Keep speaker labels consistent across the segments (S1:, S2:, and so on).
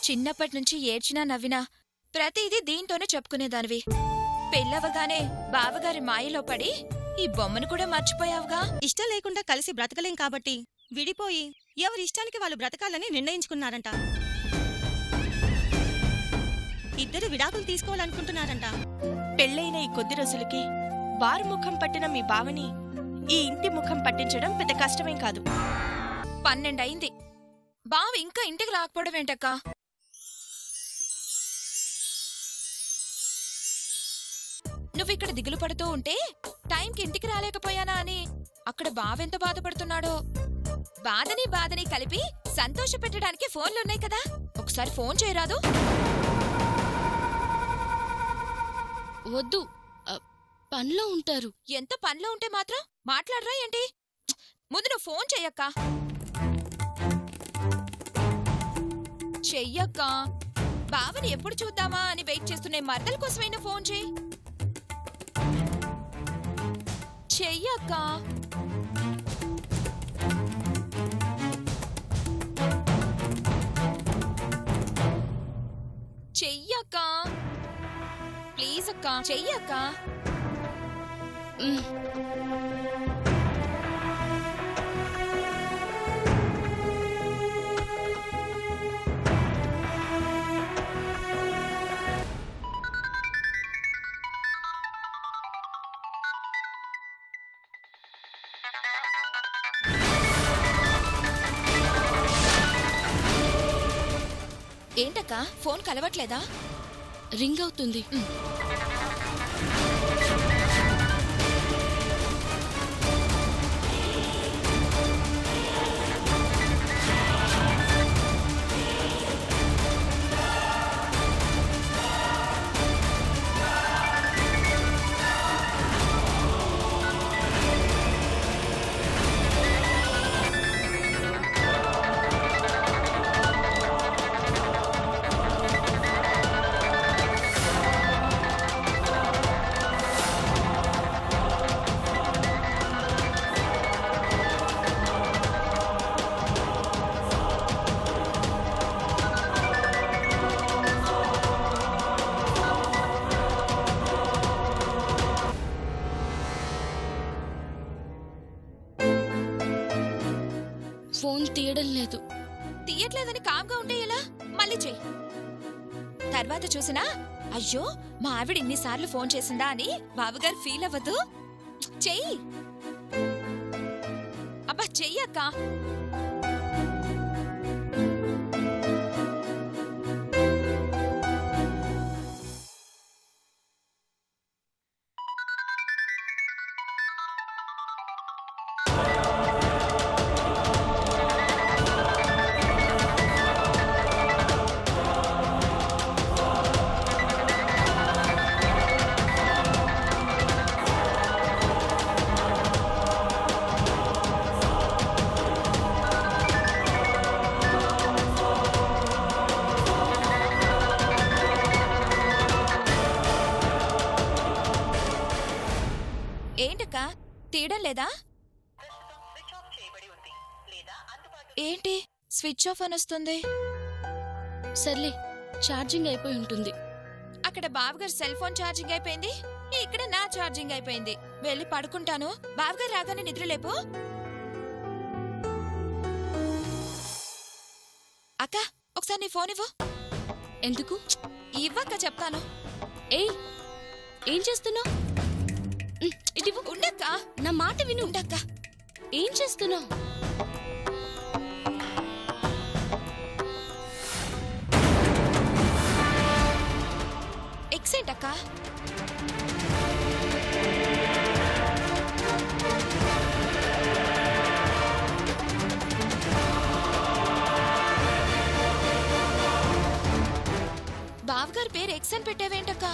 S1: చిన్నప్పటి నుంచి ఏడ్చినా నవ్వినా ప్రతిదీ దీంతోనే చెప్పుకునేదానివి పెళ్ళవగానే బావగారి మాయలో పడి ఈ బొమ్మను కూడా మర్చిపోయావుగా
S2: ఇష్టం లేకుండా కలిసి బ్రతకలేం కాబట్టి విడిపోయి ఎవరి ఇష్టానికి వాళ్ళు బ్రతకాలని నిర్ణయించుకున్నారంట ఇద్దరు విడాకులు తీసుకోవాలనుకుంటున్నారంట
S3: పెళ్ళైన ఈ కొద్ది రోజులకి వారు ముఖం పట్టిన మీ బావని ఈ ఇంటి ముఖం పట్టించడం పెద్ద కష్టమేం కాదు
S1: పన్నెండయింది బావ ఇంకా ఇంటికి రాకపోవడం ఏంటక్కా నువ్విక్కడ దిగులు పడుతూ ఉంటే టైంకి ఇంటికి రాలేకపోయానా అని అక్కడ బావెంత బాధపడుతున్నాడో బాధని బాధని కలిపి సంతోష పెట్టడానికి ఫోన్లున్నాయి కదా ఒకసారి ఫోన్ చేయరాదు
S4: వద్దు అ, పనిలో ఉంటారు
S1: ఎంత పనిలో ఉంటే మాత్రం మాట్లాడరా ఏంటి ముందు నువ్వు ఫోన్ చెయ్యక్కా చెయ్యక్కా బావని ఎప్పుడు చూద్దామా అని వెయిట్ చేస్తున్న మరదల కోసమైనా ఫోన్ చెయ్యి చెయ్యక్కా చెయ్యక్కా ప్లీజ్ అక్కా చెయ్యక్కా
S4: ఉమ్,
S1: ఏంటక్కా ఫోన్ కలవట్లేదా
S4: రింగ్ అవుతుంది ఫోన్ తీయడం లేదు
S1: తీయట్లేదని కామ్గా ఉంటే ఎలా మళ్ళీ చెయ్యి తర్వాత చూసినా అయ్యో మా ఆవిడ ఇన్నిసార్లు ఫోన్ చేసిందా అని బావగారు ఫీల్ అవ్వదు చెయ్యి అబ్బా చెయ్యక్క ఏంటక్క తీయడం లేదా ఏంటి స్విచ్ ఆఫ్ అని వస్తుంది
S4: సర్లే ఛార్జింగ్ అయిపోయి ఉంటుంది
S1: అక్కడ బావగారు సెల్ ఫోన్ ఛార్జింగ్ అయిపోయింది ఇక్కడ నా ఛార్జింగ్ అయిపోయింది వెళ్ళి పడుకుంటాను బావగారు రాగానే నిద్రలేపు అక్క ఒకసారి నీ ఫోన్ ఇవ్వు
S4: ఎందుకు
S1: ఇవ్వక్క చెప్తాను
S4: ఏయ్ ఏం చేస్తున్నావు ఇటు
S1: ఉండక్క
S4: నా మాట విను
S1: ఉండక్క
S4: ఏం చేస్తున్నావు
S1: ఎక్సెంట్ అక్క బావగారి పేరు ఎక్స్ అని పెట్టావేంటక్క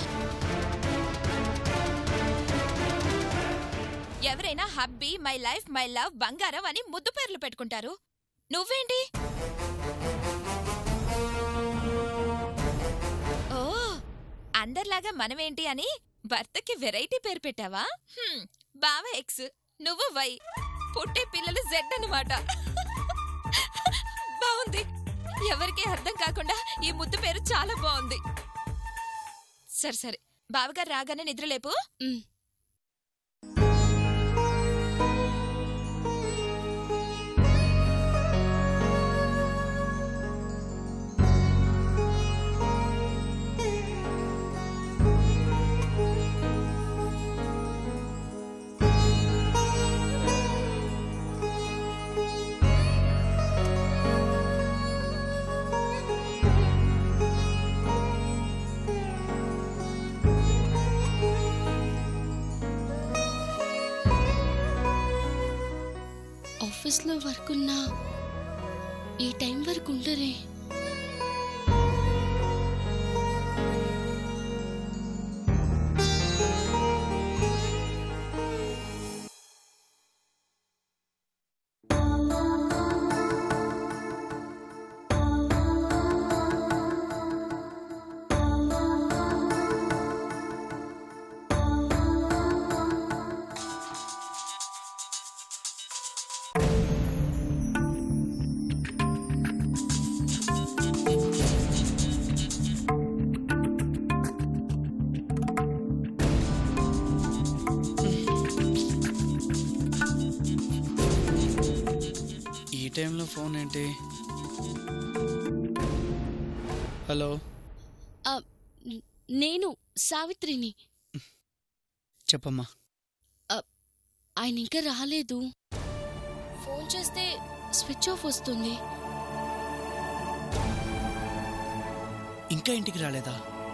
S1: ఎవరైనా hubby my life my love బంగారం అని ముద్దు పేర్లు పెట్టుకుంటారు నువ్వేంటి ఓ అందరిలాగా మనమేంటి అని భర్తకి వెరైటీ పేరు పెట్టావా హ్మ్, బావ ఎక్స్ నువ్వు వై పుట్టే పిల్లలు జెడ్ అన్నమాట బాగుంది ఎవరికీ అర్థం కాకుండా ఈ ముద్దు పేరు చాలా బాగుంది సరే సరే బావగారు రాగానే నిద్రలేపు
S4: ఉమ్. ఆఫీస్లో వర్క్ ఉన్నా ఈ టైం వరకు ఉండరే
S5: ఈ టైంలో ఫోన్ ఏంటి హలో
S4: ఆ, న- నేను సావిత్రిని
S5: చెప్పమ్మా
S4: ఆయన ఇంకా రాలేదు ఫోన్ చేస్తే స్విచ్ ఆఫ్ వస్తుంది
S5: ఇంకా ఇంటికి రాలేదా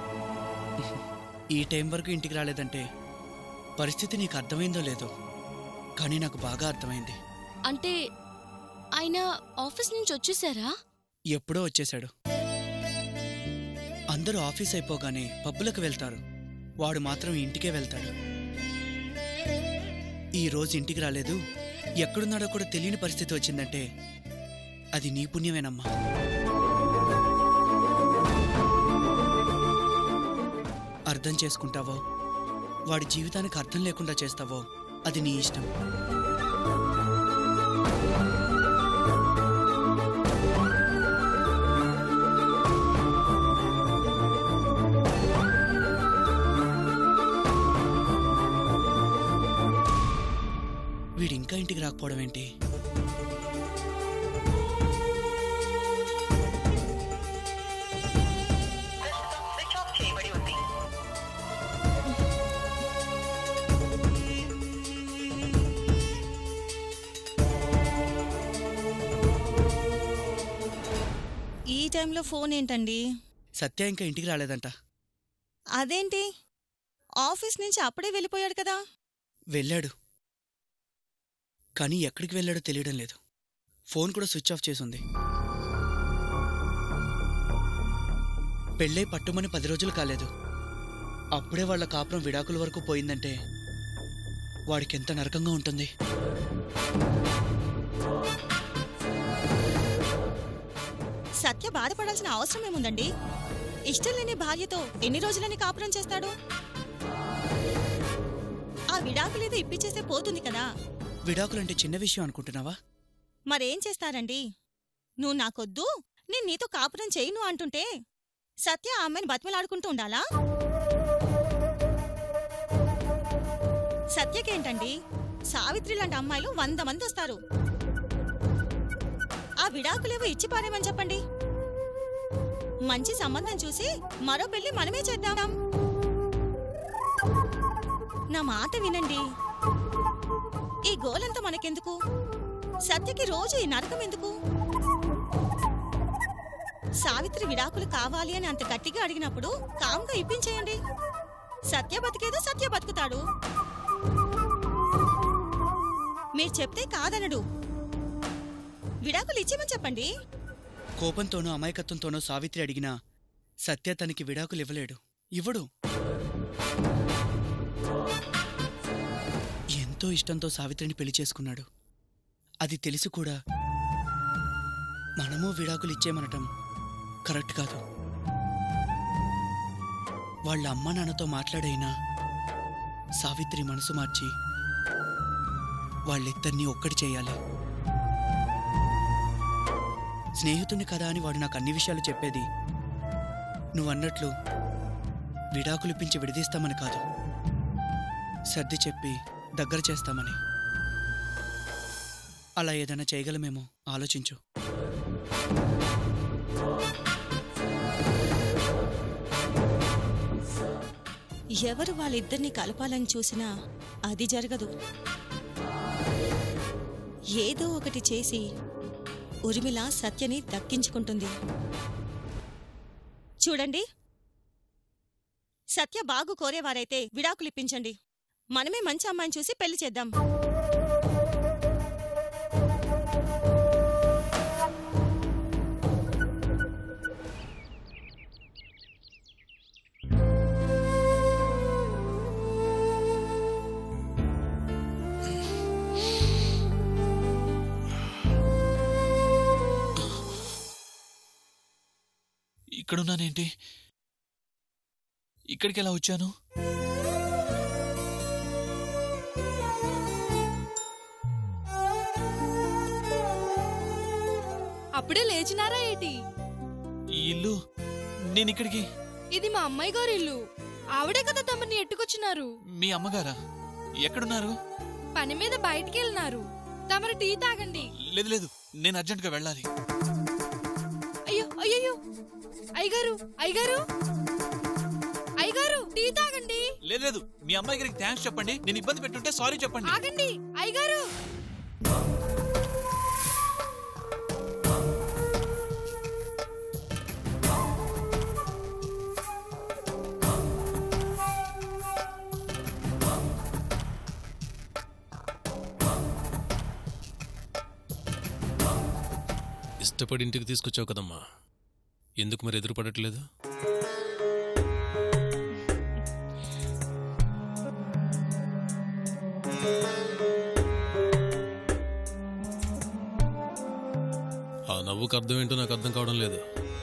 S5: ఈ టైం వరకు ఇంటికి రాలేదంటే పరిస్థితి నీకు అర్థమైందో లేదో కానీ నాకు బాగా అర్థమైంది
S4: అంటే ఆయన ఆఫీస్ నుంచి వచ్చేసారా
S5: ఎప్పుడో వచ్చేశాడు అందరూ ఆఫీస్ అయిపోగానే పబ్బులకు వెళ్తారు వాడు మాత్రం ఇంటికే వెళ్తాడు ఈ రోజు ఇంటికి రాలేదు ఎక్కడున్నాడో కూడా తెలియని పరిస్థితి వచ్చిందంటే అది నీ పుణ్యమేనమ్మా అర్థం చేసుకుంటావో వాడి జీవితానికి అర్థం లేకుండా చేస్తావో అది నీ ఇష్టం వీడు ఇంకా ఇంటికి రాకపోవడం ఏంటి
S6: స్విచ్ ఆఫ్ చేయబడి ఉంది
S2: ఈ టైంలో ఫోన్ ఏంటండి
S5: సత్య ఇంకా ఇంటికి రాలేదంట
S2: అదేంటి ఆఫీస్ నుంచి అప్పుడే వెళ్ళిపోయాడు కదా
S5: వెళ్ళాడు కానీ ఎక్కడికి వెళ్ళాడో తెలియడం లేదు ఫోన్ కూడా స్విచ్ ఆఫ్ చేసుంది పెళ్ళై పట్టుమని పది రోజులు కాలేదు అప్పుడే వాళ్ళ కాపురం విడాకుల వరకు పోయిందంటే వాడికి ఎంత నరకంగా ఉంటుంది
S2: సత్య బాధపడాల్సిన అవసరం ఏముందండి ఇష్టం లేని భార్యతో ఎన్ని రోజులని కాపురం చేస్తాడు ఆ విడాకులేదో ఇప్పించేస్తే పోతుంది కదా
S5: విడాకులంటే చిన్న విషయం అనుకుంటున్నావా
S2: మరేం చేస్తారండి నువ్వు నాకొద్దు నేను నీతో కాపురం చేయను అంటుంటే సత్య ఆ అమ్మాయిని బతిమలాడుకుంటూ ఉండాలా సత్యకేంటండి సావిత్రి లాంటి అమ్మాయిలు వంద మంది వస్తారు ఆ విడాకులేవో ఇచ్చి పారేమని చెప్పండి మంచి సంబంధం చూసి మరో పెళ్లి మనమే చేద్దాం నా మాట వినండి ఈ గోలంతా మనకెందుకు సత్యకి రోజు ఈ నరకం ఎందుకు సావిత్రి విడాకులు కావాలి అని అంత గట్టిగా అడిగినప్పుడు కామ్గా ఇప్పించేయండి సత్య బతికేదో సత్య బతుకుతాడు మీరు చెప్తే కాదనడు విడాకులు ఇచ్చేమని చెప్పండి
S5: కోపంతోనో అమాయకత్వంతోనో సావిత్రి అడిగినా సత్య తనకి విడాకులు ఇవ్వలేడు ఇవ్వడు ఎంతో ఇష్టంతో సావిత్రిని పెళ్లి చేసుకున్నాడు అది తెలిసి కూడా మనము విడాకులు ఇచ్చేమనటం కరెక్ట్ కాదు వాళ్ళ అమ్మ నాన్నతో మాట్లాడైనా సావిత్రి మనసు మార్చి వాళ్ళిద్దరినీ ఒక్కటి చేయాలి స్నేహితుని కదా అని వాడు నాకు అన్ని విషయాలు చెప్పేది నువ్వన్నట్లు విడాకులిపించి విడదీస్తామని కాదు సర్ది చెప్పి దగ్గర చేస్తామని అలా ఏదైనా చేయగలమేమో ఆలోచించు
S2: ఎవరు వాళ్ళిద్దరిని కలపాలని చూసినా అది జరగదు ఏదో ఒకటి చేసి ఉర్మిళ సత్యని దక్కించుకుంటుంది చూడండి సత్య బాగు కోరేవారైతే విడాకులిప్పించండి మనమే మంచి అమ్మాయిని చూసి పెళ్లి చేద్దాం
S7: ఇక్కడున్నానేంటి ఇక్కడికి ఎలా వచ్చాను
S8: అప్పుడే లేచినారా ఏటి
S7: ఈ ఇల్లు నేను ఇక్కడికి
S8: ఇది మా అమ్మాయి గారి ఇల్లు ఆవిడే కదా తమని ఎట్టుకొచ్చినారు
S7: మీ అమ్మగారా ఎక్కడున్నారు
S8: పని మీద బయటికి వెళ్ళినారు తమరు టీ తాగండి
S7: లేదు లేదు నేను అర్జెంటుగా వెళ్ళాలి
S8: అయ్యో అయ్యయ్యో అయ్యగారు అయ్యగారు అయ్యగారు టీ తాగండి
S7: లేదు లేదు మీ అమ్మాయి గారికి థ్యాంక్స్ చెప్పండి నేను ఇబ్బంది పెట్టుంటే సారీ చెప్పండి
S8: ఆగండి అయ్యగారు
S9: ఇష్టపడి ఇంటికి తీసుకొచ్చావు కదమ్మా ఎందుకు మరి ఎదురుపడట్లేదు ఆ నవ్వుకు అర్థం ఏంటో నాకు అర్థం కావడం లేదు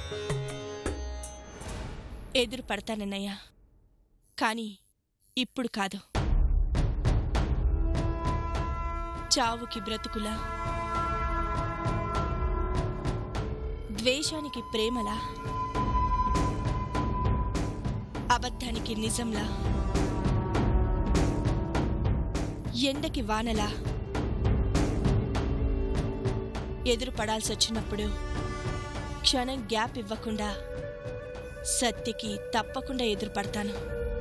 S3: ఎదురు పడతానన్నయ్యా కానీ ఇప్పుడు కాదు చావుకి బ్రతుకులా ద్వేషానికి ప్రేమలా అబద్ధానికి నిజంలా ఎండకి వానలా ఎదురు పడాల్సి వచ్చినప్పుడు క్షణం గ్యాప్ ఇవ్వకుండా సత్యకి తప్పకుండా ఎదురు పడతాను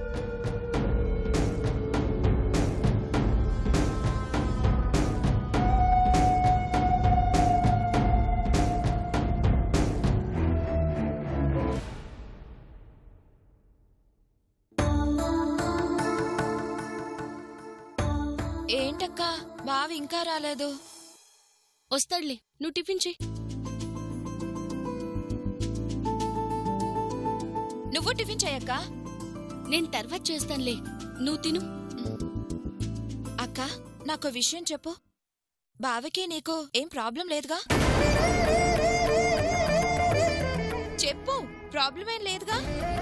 S1: ఏంటక్కా బావి ఇంకా రాలేదు
S4: వస్తాడులే నువ్వు టిఫిన్ చెయ్యి
S1: నువ్వు టిఫిన్ చేయక్క
S4: నేను తర్వాత చేస్తానులే నువ్వు తిను
S1: అక్క నాకు విషయం చెప్పు బావకి నీకు ఏం ప్రాబ్లం లేదుగా చెప్పు ప్రాబ్లం ఏం లేదుగా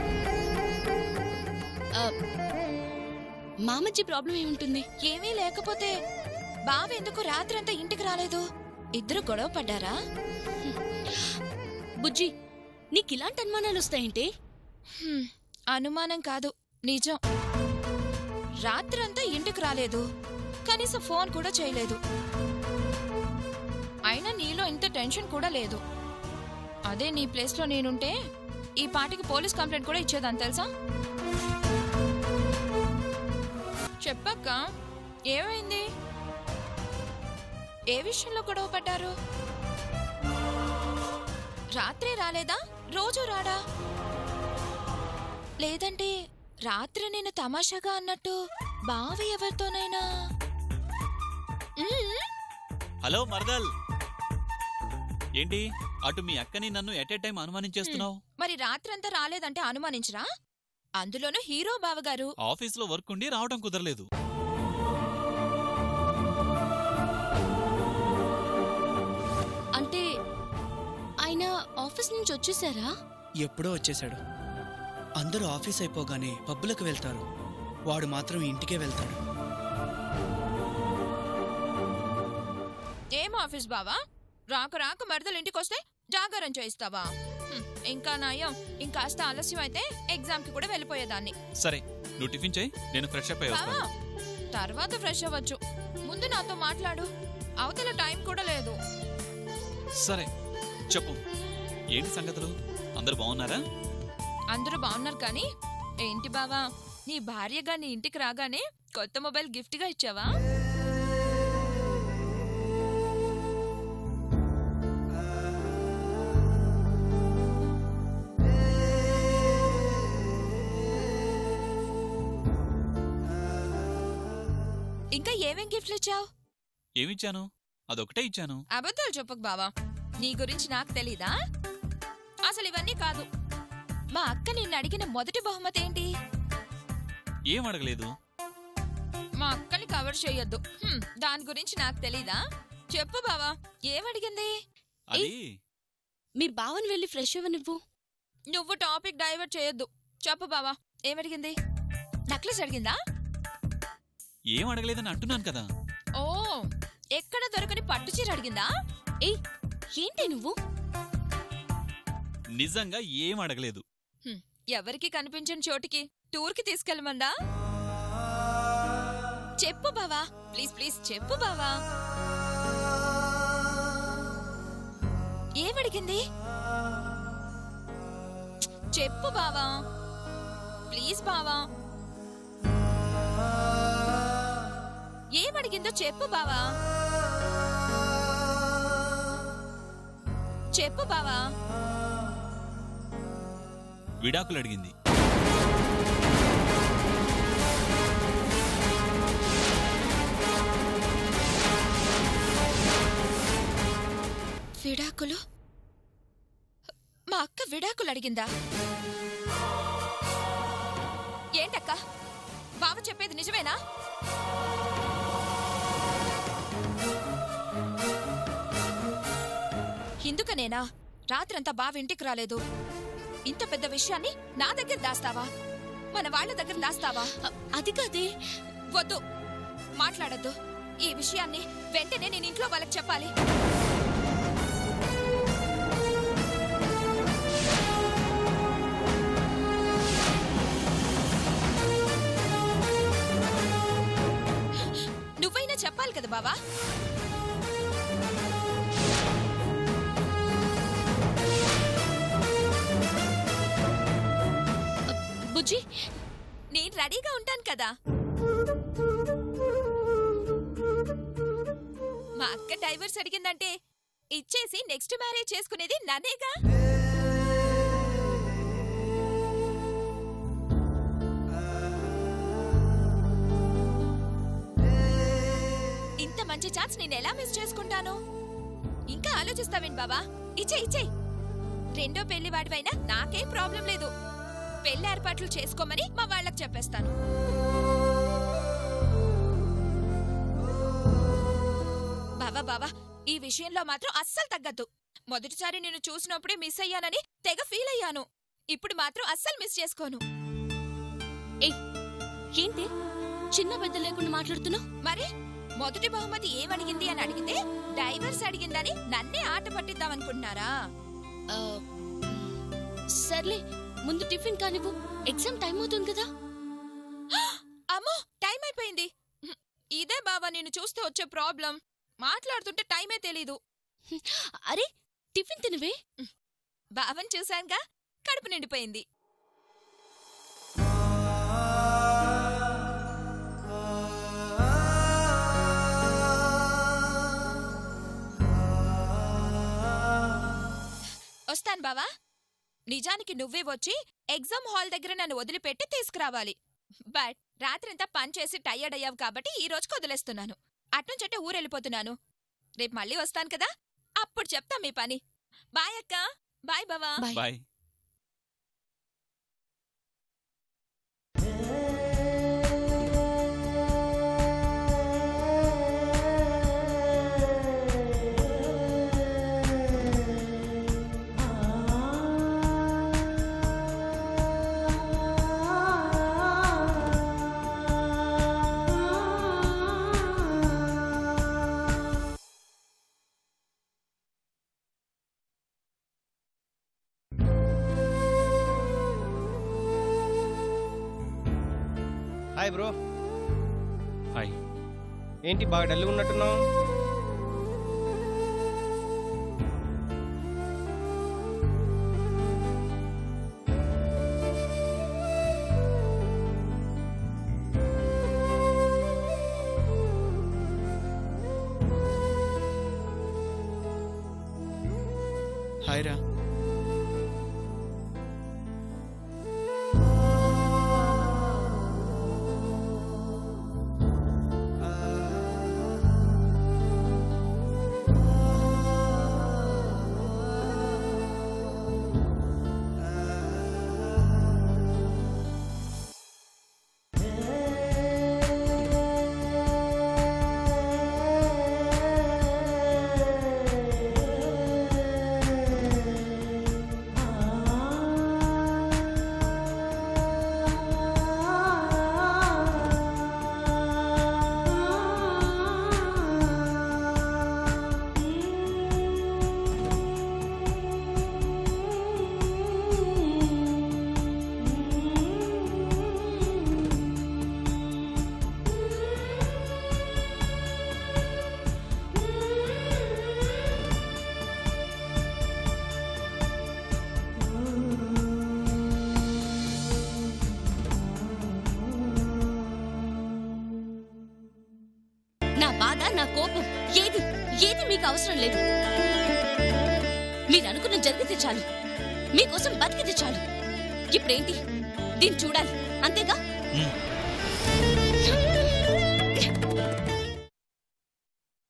S4: ఆ, మా మధ్య ప్రాబ్లం ఏముంటుంది
S1: ఏమీ లేకపోతే బావ ఎందుకు రాత్రంతా ఇంటికి రాలేదు ఇద్దరు గొడవ పడ్డారా
S4: బుజ్జి నీకు ఇలాంటి అనుమానాలు వస్తాయంటే
S1: హ్మ్, అనుమానం కాదు నిజం రాత్రంతా ఇంటికి రాలేదు కనీసం ఫోన్ కూడా చేయలేదు అయినా నీలో ఇంత టెన్షన్ కూడా లేదు అదే నీ ప్లేస్లో నేనుంటే ఈ పాటికి పోలీస్ కంప్లైంట్ కూడా ఇచ్చేదాన్ని తెలుసా చెప్పక్క ఏమైంది ఏ విషయంలో గొడవ పడ్డారు రాత్రి రాలేదా రోజు రాడా లేదంటే రాత్రి నేను తమాషాగా అన్నట్టు బావ ఎవరితోనైనా మ్మ్.
S7: హలో మరదల్ ఏంటి అటు మీ అక్కని నన్ను ఎట్ ఏ టైం అనుమానించేస్తున్నావు
S1: మరి రాత్రంతా రాలేదంటే అనుమానించరా అందులోనూ హీరో బావగారు
S7: ఆఫీస్లో వర్క్ ఉండి రావడం కుదరలేదు
S4: అంటే ఆయన ఆఫీస్ నుంచి వచ్చేసారా
S5: ఎప్పుడో వచ్చేశాడు అందరూ ఆఫీస్ అయిపోగానే పబ్బులకు వెళ్తారు వాడు మాత్రం ఇంటికే వెళ్తాడు
S1: ఏం ఆఫీస్ బావా రాక రాక మరదలు ఇంటికొస్తే జాగారం చేయిస్తావా హ్మ్, ఇంకా నయం ఇంకాస్త ఆలస్యం అయితే ఎగ్జామ్ కి కూడా వెళ్ళిపోయేదాన్ని
S7: సరే నువ్వు టిఫిన్ చేయి నేను ఫ్రెష్ అప్ అయ్యి
S1: బావా
S7: వస్తాను
S1: తర్వాత ఫ్రెష్ అవ్వచ్చు ముందు నాతో మాట్లాడు అవతల టైం కూడా లేదు
S7: సరే చెప్పు ఏంటి సంగతులు అందరూ బాగున్నారా
S1: అందరూ బాగున్నారు కానీ ఏంటి బావా నీ భార్యగా నీ ఇంటికి రాగానే కొత్త మొబైల్ గిఫ్ట్ గా ఇచ్చావా ఇంకా ఏమేం గిఫ్ట్లు ఇచ్చావు
S7: ఏమిచ్చాను అదొకటే ఇచ్చాను
S1: అబద్ధాలు చెప్పకు బావా నీ గురించి నాకు తెలీదా అసలు ఇవన్నీ కాదు మా అక్క నిన్ను అడిగిన మొదటి బహుమతి ఏంటి
S7: ఏం అడగలేదు
S1: మా అక్కని కవర్ చేయొద్దు హ్మ్, దాని గురించి నాకు తెలీదా చెప్పు బావా ఏమడిగింది
S7: అది
S4: మీ బావని వెళ్ళి ఫ్రెష్ అవ్వనివ్వు
S1: నువ్వు టాపిక్ డైవర్ట్ చేయొద్దు చెప్పు బావా ఏమడిగింది నక్లెస్ అడిగిందా
S7: ఏం అడగలేదని అంటున్నాను కదా
S1: ఓ ఎక్కడ దొరకని పట్టు చీర అడిగిందా
S4: ఏయ్ ఏంటి నువ్వు
S7: నిజంగా ఏం అడగలేదు
S1: హ్మ్, ఎవరికి కనిపించని చోటికి టూర్కి తీసుకెళ్ళమందా చెప్పు బావా ప్లీజ్ ప్లీజ్ చెప్పు బావా ఏమడిగింది చెప్పు బావా ప్లీజ్ బావా ఏమడిగిందో చెప్పు బావా చెప్పు బావా
S7: విడాకులు అడిగింది
S1: విడాకులు మా అక్క విడాకులు అడిగిందా ఏంటక్క బావ చెప్పేది నిజమేనా ఇందుకనేనా రాత్రంతా బావ ఇంటికి రాలేదు ఇంత పెద్ద విషయాన్ని నా దగ్గర దాస్తావా మన వాళ్ళ దగ్గర దాస్తావా
S4: అ- అది కాదే
S1: వద్దు మాట్లాడద్దు ఈ విషయాన్ని వెంటనే నేను ఇంట్లో వాళ్ళకి చెప్పాలి నువ్వైనా చెప్పాలి కదా బావా
S4: బుజ్జి
S1: నేను రెడీగా ఉంటాను కదా మా అక్క డైవర్స్ అడిగిందంటే ఇచ్చేసి నెక్స్ట్ మ్యారేజ్ చేసుకునేది నన్నేగా ఇంత మంచి ఛాన్స్ నేను ఎలా మిస్ చేసుకుంటాను ఇంకా ఆలోచిస్తావేంటి బాబా ఇచ్చే ఇచ్చే రెండో పెళ్లి వాడివైనా నాకేం ప్రాబ్లం లేదు పెళ్లి ఏర్పాట్లు చేసుకోమని మా వాళ్ళకి చెప్పేస్తాను బావా బావా ఈ విషయంలో మాత్రం అస్సలు తగ్గద్దు మొదటిసారి నిన్ను చూసినప్పుడే మిస్ అయ్యానని తెగ ఫీల్ అయ్యాను ఇప్పుడు మాత్రం అస్సలు మిస్ చేసుకోను
S4: ఏంటి చిన్న పెద్ద లేకుండా మాట్లాడుతున్నావు
S1: మరి మొదటి బహుమతి ఏమడిగింది అని అడిగితే డైవర్స్ అడిగిందని నన్నే ఆట పట్టిద్దామనుకుంటున్నారా
S4: సర్లే ముందు టిఫిన్ కానివ్వు ఎగ్జామ్ టైం అవుతుంది కదా
S1: అమ్మో టైం అయిపోయింది హ్మ్. ఇదే బాబా నేను చూస్తే వచ్చే ప్రాబ్లం మాట్లాడుతుంటే టైమే తెలీదు
S4: అరే టిఫిన్ తినవే
S1: బావని చూశానుగా కడుపు నిండిపోయింది వస్తాను బావా నిజానికి నువ్వే వచ్చి ఎగ్జామ్ హాల్ దగ్గర నన్ను వదిలిపెట్టి తీసుకురావాలి బట్ రాత్రంతా పని చేసి టయర్డ్ అయ్యావు కాబట్టి ఈ రోజుకి వదిలేస్తున్నాను అట్నుంచంటే ఊరెళ్ళిపోతున్నాను రేపు మళ్ళీ వస్తాను కదా అప్పుడు చెప్తా మీ పని బాయ్ అక్క బాయ్ బావా
S4: bye.
S7: Bye
S10: hi bro
S7: hi
S10: ఏంటి బాగా డల్గా ఉన్నట్టున్నావు
S5: హాయ్ రా
S4: నా బాధ నా కోపం ఏది ఏది మీకు అవసరం లేదు మీరు అనుకున్న జరిగితే చాలు మీకోసం బతికితే చాలు ఇప్పుడేంటి దీన్ని చూడాలి అంతేగా
S7: ఉమ్,